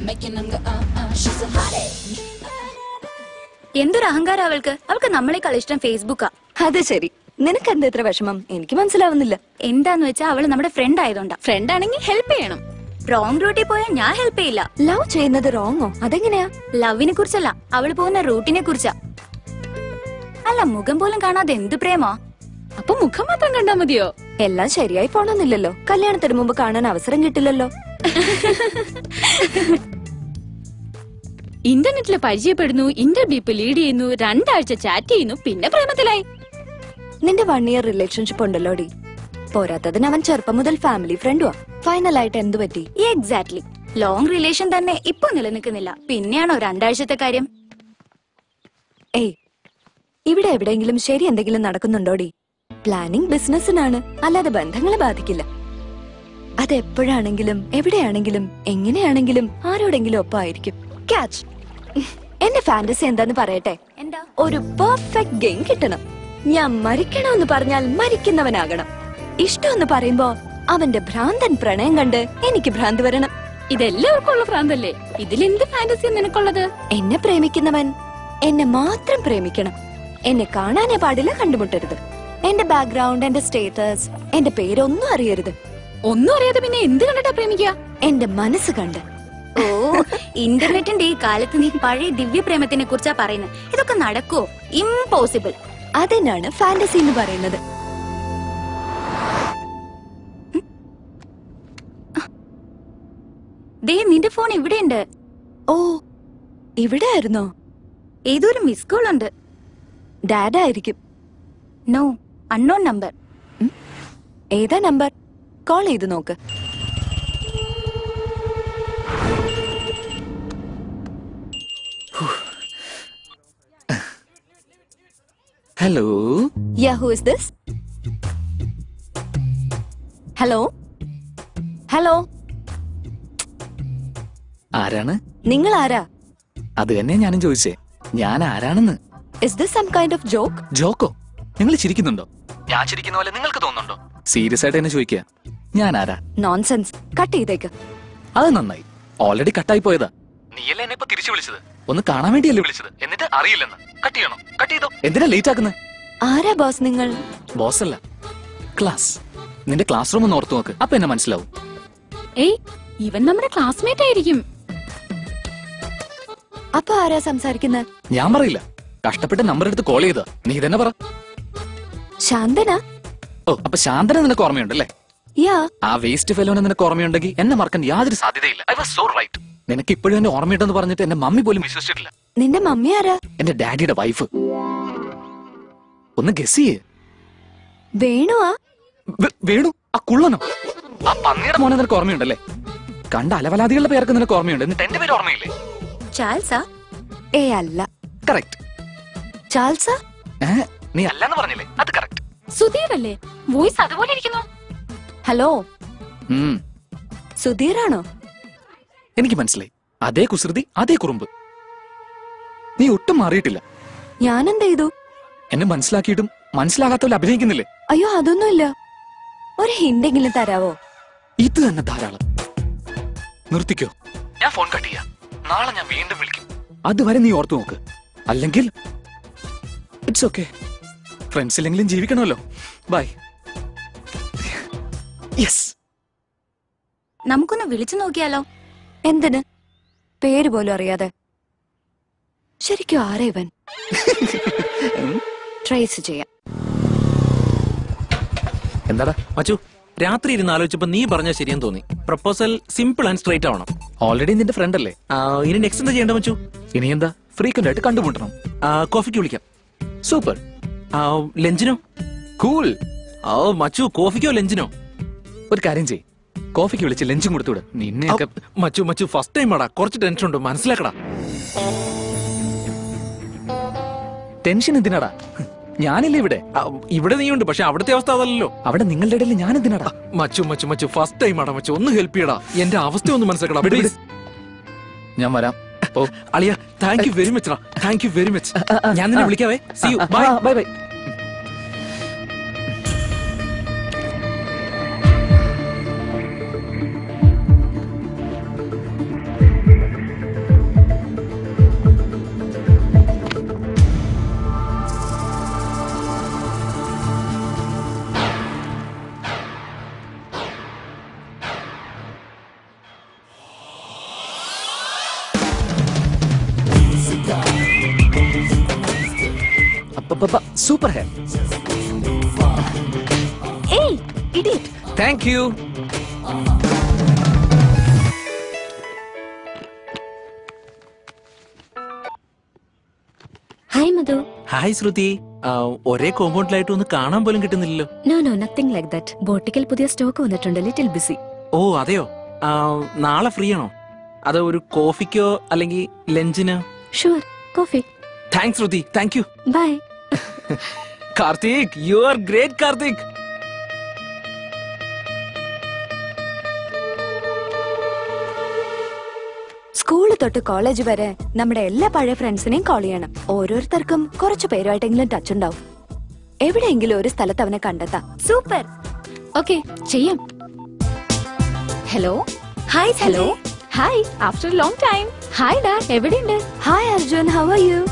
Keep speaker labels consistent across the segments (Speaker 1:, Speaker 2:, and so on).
Speaker 1: making them go uh uh. She's a hottie.
Speaker 2: എന്തൊരു അഹങ്കാരം അവൾക്ക് അവൾക്ക് നമ്മളെക്കാൾ ഇഷ്ടം ഫേസ്ബുക്കാ
Speaker 3: അത് ശരി നിനക്ക് എന്താ ഇത്ര വിഷമം എനിക്ക് മനസ്സിലാവുന്നില്ല
Speaker 2: എന്താന്ന് വെച്ചാ അവള് നമ്മുടെ ഫ്രണ്ട് ആയതുകൊണ്ടാ
Speaker 4: ഫ്രണ്ട് ആണെങ്കിൽ ഹെൽപ്പ് ചെയ്യണം
Speaker 2: റോങ് റൂട്ടിൽ പോയാൽ ഞാൻ ഹെൽപ്പ് ചെയ്യില്ല
Speaker 3: ലവ് ചെയ്യുന്നത് റോങ്ങോ അതെങ്ങനെയാ
Speaker 2: ലവിനെ കുറിച്ചല്ല അവള് പോകുന്ന റൂട്ടിനെ കുറിച്ചാ അല്ല മുഖം പോലും കാണാതെ എന്ത് പ്രേമോ
Speaker 4: അപ്പൊ മുഖം മാത്രം കണ്ടാ മതിയോ
Speaker 3: എല്ലാം ശരിയായി പോണമെന്നില്ലല്ലോ കല്യാണത്തിന് മുമ്പ് കാണാൻ അവസരം കിട്ടില്ലല്ലോ
Speaker 4: ഇന്റർനെറ്റിൽ പരിചയപ്പെടുന്നു ഇന്റർവ്യൂപ്പ് ലീഡ് ചെയ്യുന്നു രണ്ടാഴ്ച ചാറ്റ് ചെയ്യുന്നു പിന്നെ പ്രേമത്തിലായി
Speaker 3: നിന്റെ വൺ ഇയർ റിലേഷൻഷിപ്പ് ഉണ്ടല്ലോടി പോരാത്തതിന് അവൻ ചെറുപ്പം മുതൽ ഫാമിലി ഫ്രണ്ടുവാ ഫൈനലായിട്ട് എന്തു പറ്റി
Speaker 2: എക്സാക്ട്ലി ലോങ് റിലേഷൻ തന്നെ ഇപ്പൊ നിലനിൽക്കുന്നില്ല പിന്നെയാണോ രണ്ടാഴ്ചത്തെ കാര്യം
Speaker 3: ഏയ് ഇവിടെ എവിടെയെങ്കിലും ശരി എന്തെങ്കിലും നടക്കുന്നുണ്ടോടി പ്ലാനിംഗ് ബിസിനസ്സിനാണ് അല്ലാതെ ബന്ധങ്ങളെ ബാധിക്കില്ല അതെപ്പോഴാണെങ്കിലും എവിടെയാണെങ്കിലും എങ്ങനെയാണെങ്കിലും ആരോടെങ്കിലും ഒപ്പമായിരിക്കും ക്യാച്ച് എന്റെ ഫാന്റസി എന്താന്ന് പറയട്ടെ
Speaker 2: എന്താ
Speaker 3: ഒരു പെർഫെക്റ്റ് ഗെയിം കിട്ടണം ഞാൻ മരിക്കണമെന്ന് പറഞ്ഞാൽ മരിക്കുന്നവനാകണം ഇഷ്ടമെന്ന് പറയുമ്പോ അവന്റെ ഭ്രാന്തൻ പ്രണയം കണ്ട് എനിക്ക് ഭ്രാന്ത് വരണം
Speaker 4: ഇതെല്ലാവർക്കും ഉള്ള ഭ്രാന്തല്ലേ ഇതിലെന്ത് ഫാന്റസി നിനക്കുള്ളത്
Speaker 3: എന്നെ പ്രേമിക്കുന്നവൻ എന്നെ മാത്രം പ്രേമിക്കണം എന്നെ കാണാനേ പാടില്ല കണ്ടുമുട്ടരുത് എന്റെ ബാക്ക്ഗ്രൗണ്ട് എന്റെ സ്റ്റേറ്റസ് എന്റെ പേരൊന്നും അറിയരുത്
Speaker 4: ഒന്നും അറിയാതെ പിന്നെ എന്ത് കണ്ടിട്ടാ പ്രേമിക്കുക
Speaker 3: എന്റെ മനസ്സ് കണ്ട്
Speaker 2: ഓ ഇന്റർനെറ്റിന്റെ ഈ കാലത്ത് നീ പഴയ ദിവ്യ പ്രേമത്തിനെ കുറിച്ചാ പറയുന്നത് ഇതൊക്കെ നടക്കോ ഇമ്പോസിബിൾ
Speaker 3: അതിനാണ് ഫാന്റസി എന്ന് പറയുന്നത്
Speaker 2: ദേ നിന്റെ ഫോൺ ഇവിടെയുണ്ട്
Speaker 3: ഓ ഇവിടെ ആയിരുന്നോ
Speaker 2: ഏതോ ഒരു മിസ് കോൾ ഉണ്ട്
Speaker 3: ഡാഡ് ആയിരിക്കും
Speaker 2: നോ അൺനോൺ നമ്പർ
Speaker 3: ഏതാ നമ്പർ കോൾ ചെയ്ത് നോക്ക്
Speaker 5: hello
Speaker 3: ya who is this hello hello
Speaker 5: ആരാണ്
Speaker 3: നിങ്ങൾ ആരാ
Speaker 5: അത് തന്നെ ഞാനും ചോദിച്ചേ ഞാൻ ആരാണെന്ന്
Speaker 3: is this some kind of joke
Speaker 5: ജോക്കോ നിങ്ങൾ ചിരിക്കുന്നുണ്ടോ ഞാൻ ചിരിക്കുന്ന പോലെ നിങ്ങൾക്ക് തോന്നുന്നുണ്ടോ സീരിയസ് ആയിട്ട് എന്നെ ചോദിക്കുക ഞാൻ ആരാ
Speaker 3: നോൺസെൻസ് കട്ട് ചെയ്തേക്ക്
Speaker 5: അത് നന്നായി ഓൾറെഡി കട്ടായി പോയതാ നീയല്ലേ എന്നെ ഇപ്പൊ തിരിച്ചു വിളിച്ചത് ഒന്ന് കാണാൻ വേണ്ടിയല്ലേ വിളിച്ചത് എന്നിട്ട് അറിയില്ലെന്ന് കട്ട് ചെയ്യണോ കട്ട് ചെയ്തോ എന്തിനാ ലേറ്റ് ആക്കുന്നത്
Speaker 3: ആരാ ബോസ് നിങ്ങൾ
Speaker 5: ബോസ് അല്ല ക്ലാസ് നിന്റെ ക്ലാസ് റൂം ഒന്ന് ഓർത്തു നോക്ക് അപ്പൊ എന്നെ മനസ്സിലാവും
Speaker 4: ഏയ് ഇവൻ നമ്മുടെ ക്ലാസ്മേറ്റ് ആയിരിക്കും
Speaker 3: അപ്പൊ ആരാ സംസാരിക്കുന്നത്
Speaker 5: ഞാൻ പറയില്ല കഷ്ടപ്പെട്ട് നമ്പർ എടുത്ത് കോൾ ചെയ്താ നീ തന്നെ പറ
Speaker 3: ശാന്തന
Speaker 5: ഓ അപ്പൊ ശാന്തന നിനക്ക് ഓർമ്മയുണ്ടല്ലേ
Speaker 3: യാ
Speaker 5: ആ വേസ്റ്റ് ഫെലോനെ നിനക്ക് ഓർമ്മയുണ്ടെങ്കിൽ എന്നെ മറക്കാൻ യാതൊരു സാധ്യതയില്ല ഐ വാസ് സോ റൈറ്റ് നിനക്ക് ഇപ്പോഴും എന്നെ ഓർമ്മയുണ്ടെന്ന് പറഞ്ഞിട്ട് എന്റെ മമ്മി പോലും വിശ്വസിച്ചിട്ടില്ല
Speaker 3: നിന്റെ മമ്മി ആരാ
Speaker 5: എന്റെ ഡാഡിയുടെ വൈഫ് ഒന്ന് ഗസ് ചെയ്യേ
Speaker 3: വേണുവാ
Speaker 5: വേ- വേണു ആ കുള്ളനോ ആ പന്നിയുടെ മോനെ നിനക്ക് ഓർമ്മയുണ്ടല്ലേ കണ്ട അലവലാദികളുടെ പേർക്ക് നിനക്ക് ഓർമ്മയുണ്ട് എന്നിട്ട് എന്റെ പേര് ഓർമ്മയില്ലേ
Speaker 2: ചാൾസാ
Speaker 3: ഏ അല്ല
Speaker 5: കറക്റ്റ്
Speaker 3: ചാൾസ
Speaker 5: നീ അല്ലെന്ന് പറഞ്ഞില്ലേ അത് കറക്റ്റ്
Speaker 4: സുധീർ അല്ലേ വോയിസ് അതുപോലെ ഇരിക്കുന്നു
Speaker 3: ഹലോ സുധീറാണോ
Speaker 5: എനിക്ക് മനസ്സിലായി അതേ കുസൃതി അതേ കുറുമ്പ് നീ ഒട്ടും മാറിയിട്ടില്ല
Speaker 3: ഞാനെന്ത് ചെയ്തു
Speaker 5: എന്നെ മനസ്സിലാക്കിയിട്ടും മനസ്സിലാകാത്തവരെ അഭിനയിക്കുന്നില്ലേ
Speaker 3: അയ്യോ അതൊന്നുമില്ല ഒരു ഹിന്റെങ്കിലും തരാവോ
Speaker 5: ഇത് തന്നെ ധാരാളം നിർത്തിക്കോ ഞാൻ ഫോൺ കട്ട് ചെയ്യാം നാളെ ഞാൻ വീണ്ടും വിളിക്കും അതുവരെ നീ ഓർത്തു നോക്ക് അല്ലെങ്കിൽ ഇറ്റ്സ് ഓക്കെ ഫ്രണ്ട്സ് ഇല്ലെങ്കിലും ജീവിക്കണമല്ലോ ബൈ യെസ്
Speaker 2: നമുക്കൊന്ന് വിളിച്ചു നോക്കിയാലോ
Speaker 3: എന്തിന് പേര് പോലും അറിയാതെ ശരിക്കും ആരാ ഇവൻ ട്രേസ് ചെയ്യാം
Speaker 5: എന്താടാ
Speaker 6: മച്ചു രാത്രി ഇരുന്ന് ആലോചിച്ചപ്പോ നീ പറഞ്ഞ ശരിയെന്ന് തോന്നി പ്രപ്പോസൽ സിമ്പിൾ ആൻഡ് സ്ട്രേറ്റ് ആവണം
Speaker 5: ഓൾറെഡി നിന്റെ ഫ്രണ്ട് അല്ലേ
Speaker 6: ആ, ഇനി നെക്സ്റ്റ് എന്താ ചെയ്യേണ്ട മച്ചു
Speaker 5: ഇനി എന്താ ഫ്രീക്വന്റ് ആയിട്ട് കണ്ടുമുട്ടണം
Speaker 6: ആ, കോഫിക്ക് വിളിക്കാം
Speaker 5: സൂപ്പർ
Speaker 6: ആ, ലഞ്ചിനോ
Speaker 5: കൂൾ
Speaker 6: ഓ മച്ചു കോഫിക്കോ ലഞ്ചിനോ
Speaker 5: ഒരു കാര്യം ചെയ് കോഫിക്ക് വിളിച്ച് ലഞ്ചും കൊടുത്തുവിട് നിന്നെയൊക്കെ
Speaker 6: ആ, മച്ചു മച്ചു ഫസ്റ്റ് ടൈം ആടാ കുറച്ച് ടെൻഷൻ ഉണ്ട് മനസ്സിലാക്കടാ
Speaker 5: ടെൻഷൻ എന്തിനാടാ ഞാനില്ലേ ഇവിടെ
Speaker 6: ആ, ഇവിടെ നീയുണ്ട് പക്ഷെ അവിടുത്തെ അവസ്ഥ അതല്ലല്ലോ
Speaker 5: അവിടെ നിങ്ങളുടെ ഇടയിൽ ഞാൻ എന്തിനാടാ
Speaker 6: മച്ചു മച്ചു മച്ചു ഫസ്റ്റ് ടൈം ആടാ മച്ചു ഒന്ന് ഹെൽപ്പ് ചെയ്യടാ എന്റെ അവസ്ഥ ഒന്ന് മനസ്സിലാക്കടാ
Speaker 5: വിട്, വിട്.
Speaker 6: പ്ലീസ്
Speaker 5: ഞാൻ വരാം ഓ
Speaker 6: അളിയ thank you very much thank you very much ഞാൻ നിന്നെ വിളിക്കാവേ see you bye
Speaker 5: bye bye super hair
Speaker 3: ഏയ് idiot
Speaker 5: thank you
Speaker 3: hi Madhu
Speaker 6: hi Shruthi ആ, ഒരേ കോമ്പൗണ്ടിലായിട്ട് ഒന്ന് കാണാൻ പോലും കിട്ടുന്നില്ലല്ലോ
Speaker 3: no no nothing like that ബോട്ടിക്കൽ പുതിയ സ്റ്റോക്ക് വന്നിട്ടുണ്ട് ലിറ്റിൽ ബിസി
Speaker 6: ഓ അതെയോ ആ, നാളെ ഫ്രീ ആണോ അത് ഒരു കോഫിക്കോ അല്ലെങ്കിൽ ലഞ്ചിന്
Speaker 3: sure coffee
Speaker 6: thanks Shruthi thank you
Speaker 3: bye
Speaker 5: Karthik you are great Karthik
Speaker 3: school തൊട്ട് കോളേജ് വരെ നമ്മുടെ എല്ലാ പഴയ ഫ്രണ്ട്സിനെയും കോൾ ചെയ്യണം ഓരോരുത്തർക്കും കുറച്ചു പേരുമായിട്ടെങ്കിലും ടച്ച് ഉണ്ടാവും എവിടെയെങ്കിലും ഒരു സ്ഥലത്ത് അവനെ കണ്ടെത്താം
Speaker 2: സൂപ്പർ
Speaker 4: ഓക്കെ ചെയ്യാം
Speaker 2: hello hi
Speaker 4: hello hi after long time hi ഡാ എവിടെയുണ്ട്
Speaker 3: hi Arjun how are you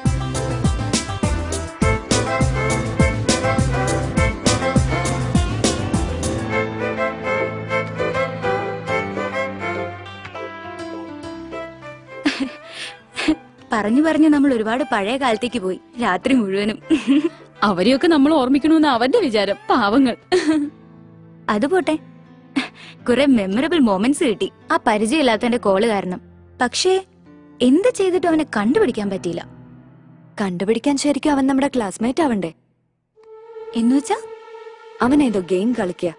Speaker 2: പറഞ്ഞു പറഞ്ഞു നമ്മൾ ഒരുപാട് പഴയ കാലത്തേക്ക് പോയി രാത്രി മുഴുവനും
Speaker 4: അവരെയൊക്കെ നമ്മൾ ഓർമ്മിക്കണമെന്ന് അവന്റെ വിചാരം പാവങ്ങൾ
Speaker 2: അത് പോട്ടെ കുറെ മെമ്മറബിൾ മൊമെന്റ്സ് കിട്ടി ആ പരിചയമില്ലാത്തന്റെ കോള് കാരണം പക്ഷേ എന്ത് ചെയ്തിട്ടും അവനെ കണ്ടുപിടിക്കാൻ പറ്റിയില്ല
Speaker 3: കണ്ടുപിടിക്കാൻ ശരിക്കും അവൻ നമ്മുടെ ക്ലാസ്മേറ്റ് ആവണ്ടേ
Speaker 2: എന്നുവെച്ചാ
Speaker 3: അവൻ ഏതോ ഗെയിം കളിക്കുക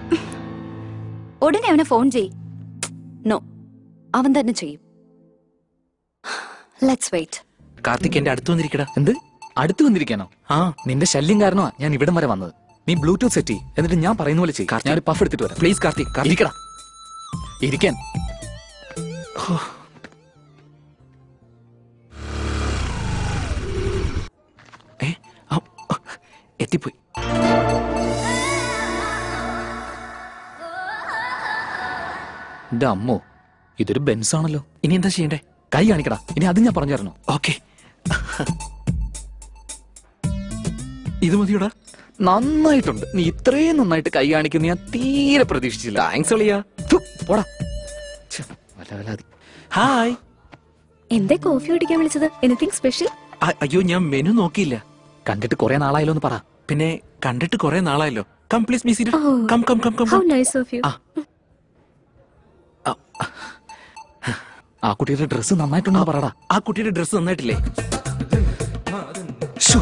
Speaker 2: ഉടനെ അവനെ ഫോൺ ചെയ്
Speaker 3: നോ അവൻ തന്നെ ചെയ്യും ലെറ്റ്സ് വെയിറ്റ്
Speaker 6: കാർത്തിക് എന്റെ അടുത്ത് വന്നിരിക്കടാ
Speaker 5: എന്ത് അടുത്ത് വന്നിരിക്കാനോ
Speaker 6: ആ
Speaker 5: നിന്റെ ശല്യം കാരണമാ ഞാൻ ഇവിടം വരെ വന്നത് നീ ബ്ലൂടൂത്ത് സെറ്റ് ചെയ്യ് എന്നിട്ട് ഞാൻ പറയുന്ന പോലെ ചെയ്യും
Speaker 6: കാർത്തിക്.
Speaker 5: ഞാൻ ഒരു പഫ് എടുത്തിട്ട് വരാം
Speaker 6: പ്ലീസ് കാർത്തിക് കാർത്തിക്
Speaker 5: ഇരിക്കടാ ഇരിക്കാൻ
Speaker 6: ഏ ആ, ആ, എത്തിപ്പോയി
Speaker 5: എന്റെ അമ്മോ ഇതൊരു ബെൻസ് ആണല്ലോ
Speaker 6: ഇനി എന്താ ചെയ്യണ്ടേ
Speaker 5: കൈ കാണിക്കടാ ഇനി അത് ഞാൻ പറഞ്ഞു തരണോ
Speaker 6: ഓക്കെ ഇത് മതിയോടാ
Speaker 5: നന്നായിട്ടുണ്ട് നീ ഇത്രയും നന്നായിട്ട് കൈ കാണിക്കുന്ന ഞാൻ തീരെ പ്രതീക്ഷിച്ചില്ല
Speaker 6: താങ്ക്സ് അളിയാ
Speaker 5: ഥു, പോടാ ഛെ, വല്ല വല്ലാതി.
Speaker 6: ഹായ്
Speaker 3: എന്തേ കോഫി കുടിക്കാൻ വിളിച്ചത് എനിത്തിങ് സ്പെഷ്യൽ
Speaker 6: അ- അയ്യോ ഞാൻ മെനു നോക്കിയില്ല
Speaker 5: കണ്ടിട്ട് കുറെ നാളായല്ലോ എന്ന് പറ
Speaker 6: പിന്നെ കണ്ടിട്ട് കുറെ നാളായല്ലോ come please me seat
Speaker 3: Oh.
Speaker 6: Come come come come
Speaker 3: how nice of you
Speaker 6: ആ.
Speaker 5: ആ കുട്ടിയുടെ ഡ്രസ്സ് നന്നായിട്ടുണ്ടെന്ന് പറടാ
Speaker 6: ആ കുട്ടിയുടെ ഡ്രസ്സ് നന്നായിട്ടില്ലേ
Speaker 5: ശ്ശോ,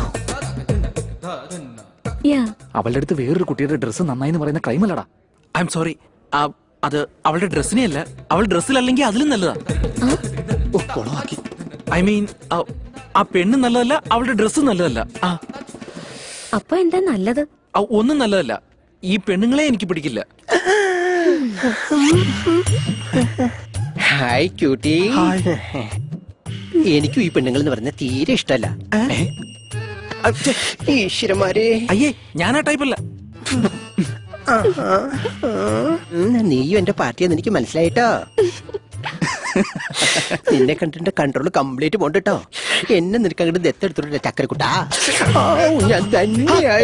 Speaker 3: യാ
Speaker 5: അവളുടെ അടുത്ത് വേറൊരു കുട്ടിയുടെ ഡ്രസ്സ് നന്നായി എന്ന് പറയുന്ന ക്രൈം അല്ലടാ
Speaker 6: ഐ എം സോറി അത് അവളുടെ ഡ്രസ്സിനെ അല്ല അവൾ ഡ്രസ്സിലല്ലെങ്കിൽ അതിലും നല്ലതാ
Speaker 5: ഓ കൊളവാക്കി
Speaker 6: ഐ മീൻ ആ പെണ്ണ് നല്ലതല്ല അവളുടെ ഡ്രസ്സ് നല്ലതല്ല ആ
Speaker 3: അപ്പൊ എന്താ നല്ലത്
Speaker 6: ആ, ഒന്നും നല്ലതല്ല ഈ പെണ്ണുങ്ങളെ എനിക്ക് പിടിക്കില്ല
Speaker 7: ഹായ് ക്യൂട്ടി എനിക്കും ഈ പെണ്ണുങ്ങൾ എന്ന് പറഞ്ഞ തീരെ ഇഷ്ടല്ല ഈശ്വരന്മാരെ
Speaker 6: അയ്യേ ഞാൻ ആ ടൈപ്പല്ല
Speaker 7: ഉം, നീയും എന്റെ പാർട്ടിയെന്ന് എനിക്ക് മനസ്സിലായിട്ടോ നിന്നെ കണ്ടിട്ട് കൺട്രോൾ കംപ്ലീറ്റ് പോണ്ടോ എന്നെ നിനക്ക് അങ്ങോട്ട് ദത്തെടുത്തിട്ടുണ്ട് ചക്കരക്കുട്ടാ ഔ, ഞാൻ തന്നെയായി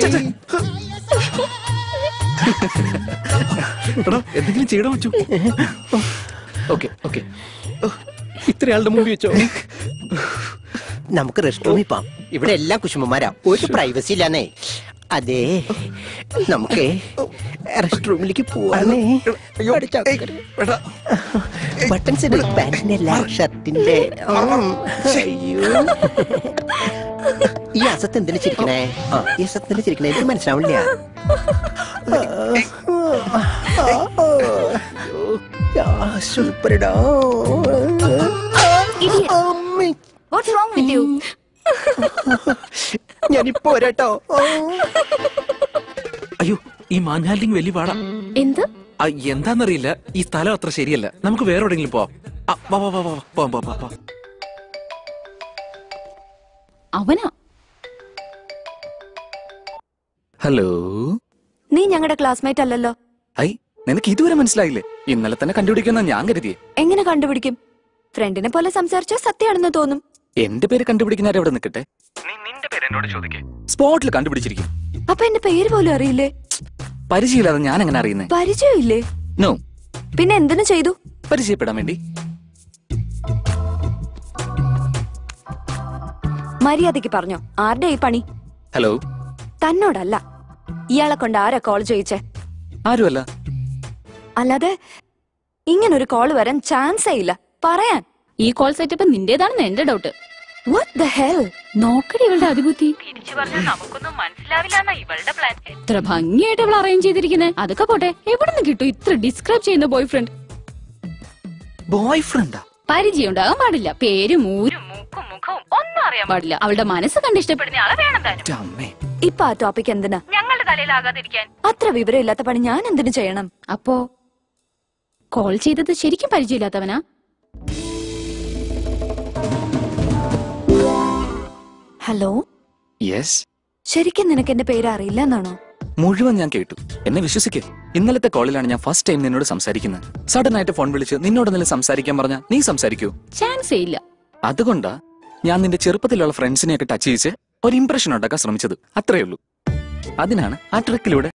Speaker 6: എടാ എന്തെങ്കിലും ചെയ്യണം വെച്ചു
Speaker 5: ഓക്കെ ഓക്കെ
Speaker 7: ഇത്രയാളുടെ മുമ്പിൽ വെച്ചോ നമുക്ക് റെസ്റ്റ് റൂമിൽ പോവാം ഇവിടെ എല്ലാം കുശുമന്മാരാ ഒരു പ്രൈവസി ഇല്ലാന്നേ അതെ നമുക്ക് റെസ്റ്റ് റൂമിലേക്ക് പോവാന്നേ ബട്ടൺസ് പാന്റിന്റെ അല്ല ഷർട്ടിന്റെ ഉം. അയ്യോ ഈ അസത്ത് എന്തിനു ചിരിക്കണേ ആ ഈ അസത്ത് എന്തിനു ചിരിക്കണേ എനിക്ക് മനസ്സിലാവില്ല സൂപ്പർഡോ അമ്മേ
Speaker 2: വാട്ട്സ് റോങ് വിത്ത് യു
Speaker 7: ഞാനിപ്പോ വരാട്ടോ
Speaker 6: അയ്യോ ഈ മാൻഹാലിംഗ് വലിയ പാടാ
Speaker 3: എന്ത്
Speaker 6: ആ, എന്താന്നറിയില്ല ഈ സ്ഥലം അത്ര ശരിയല്ല നമുക്ക് വേറെ എവിടെങ്കിലും പോവാം ആ, വാ വാ വാ വാ പോവാം പോവാം പോവാം, പോവാം
Speaker 4: അവനാ
Speaker 5: ഹലോ
Speaker 3: നീ ഞങ്ങളുടെ ക്ലാസ്മേറ്റ് അല്ലല്ലോ
Speaker 5: ഐ നിനക്ക് ഇതുവരെ മനസ്സിലായില്ലേ ഇന്നലെ തന്നെ കണ്ടുപിടിക്കുന്ന ഞാൻ കരുതിയേ
Speaker 3: എങ്ങനെ കണ്ടുപിടിക്കും ഫ്രണ്ടിനെ പോലെ സംസാരിച്ചാൽ സത്യമാണെന്ന് തോന്നും
Speaker 5: എന്റെ പേര് കണ്ടുപിടിക്കുന്നവരെ അവിടെ നിൽക്കട്ടെ സ്പോട്ടിൽ കണ്ടുപിടിച്ചിരിക്കും
Speaker 3: അപ്പൊ എന്റെ പേര് പോലും അറിയില്ലേ
Speaker 5: പരിചയമില്ലാതെ ഞാൻ എങ്ങനെ അറിയുന്നേ
Speaker 3: പരിചയമില്ലേ
Speaker 5: നോ
Speaker 3: പിന്നെ എന്തിനു ചെയ്തു
Speaker 5: പരിചയപ്പെടാൻ വേണ്ടി
Speaker 3: മര്യാദയ്ക്ക് പറഞ്ഞോ ആരുടെ ഈ പണി
Speaker 5: ഹലോ
Speaker 3: തന്നോടല്ല ഇയാളെ കൊണ്ട് ആരാ കോൾ ചെയ്യിച്ചേ
Speaker 5: ആരുമല്ല
Speaker 3: അല്ലാതെ ഇങ്ങനൊരു കോൾ വരാൻ ചാൻസേ ഇല്ല പറയാൻ
Speaker 4: ഈ കോൾ സെറ്റപ്പ് നിന്റേതാണെന്ന് എന്റെ ഡൗട്ട്
Speaker 3: വാട്ട് ദ ഹെൽ
Speaker 4: നോക്കടി ഇവളുടെ അതിബുദ്ധി എത്ര ഭംഗിയായിട്ട് അവൾ അറേഞ്ച് ചെയ്തിരിക്കുന്നത് അതൊക്കെ പോട്ടെ എവിടെ നിന്ന് കിട്ടും ഇത്ര ഡിസ്ക്രൈബ് ചെയ്യുന്ന ബോയ് ഫ്രണ്ട്
Speaker 5: ബോയ് ഫ്രണ്ടാ
Speaker 4: പരിചയം ഉണ്ടാകാൻ പാടില്ല പേരും ഊരും മൂക്കും മുഖവും ഒന്നും അറിയാൻ പാടില്ല അവളുടെ മനസ്സ് കണ്ട് ഇഷ്ടപ്പെടുന്ന ആളെ വേണം താനും
Speaker 5: അമ്മേ
Speaker 3: ഇപ്പൊ ആ ടോപ്പിക് എന്തിനാ
Speaker 4: ഞങ്ങളുടെ തലയിലാകാതിരിക്കാൻ
Speaker 3: അത്ര വിവരമില്ലാത്ത പണി ഞാൻ എന്തിനു ചെയ്യണം
Speaker 4: അപ്പോ കോൾ ചെയ്തത് ശരിക്കും പരിചയമില്ലാത്തവനാ
Speaker 3: ഹലോ
Speaker 5: യെസ്
Speaker 3: ശരിക്കും നിനക്ക് എന്റെ പേര് അറിയില്ല എന്നാണോ
Speaker 5: മുഴുവൻ ഞാൻ കേട്ടു എന്നെ വിശ്വസിക്കേ ഇന്നലത്തെ കോളിലാണ് ഞാൻ ഫസ്റ്റ് ടൈം നിന്നോട് സംസാരിക്കുന്നത് സഡൻ ആയിട്ട് ഫോൺ വിളിച്ച് നിന്നോട് എന്തെങ്കിലും സംസാരിക്കാൻ പറഞ്ഞാ നീ സംസാരിക്കൂ
Speaker 4: ചാൻസേ ഇല്ല
Speaker 5: അതുകൊണ്ടാ ഞാൻ നിന്റെ ചെറുപ്പത്തിലുള്ള ഫ്രണ്ട്സിനെയൊക്കെ ടച്ച് ചെയ്യിച്ച് ഒരു ഇംപ്രഷൻ ഉണ്ടാക്കാൻ ശ്രമിച്ചത് അത്രേ ഉള്ളൂ അതിനാണ് ആ ട്രിക്കിലൂടെ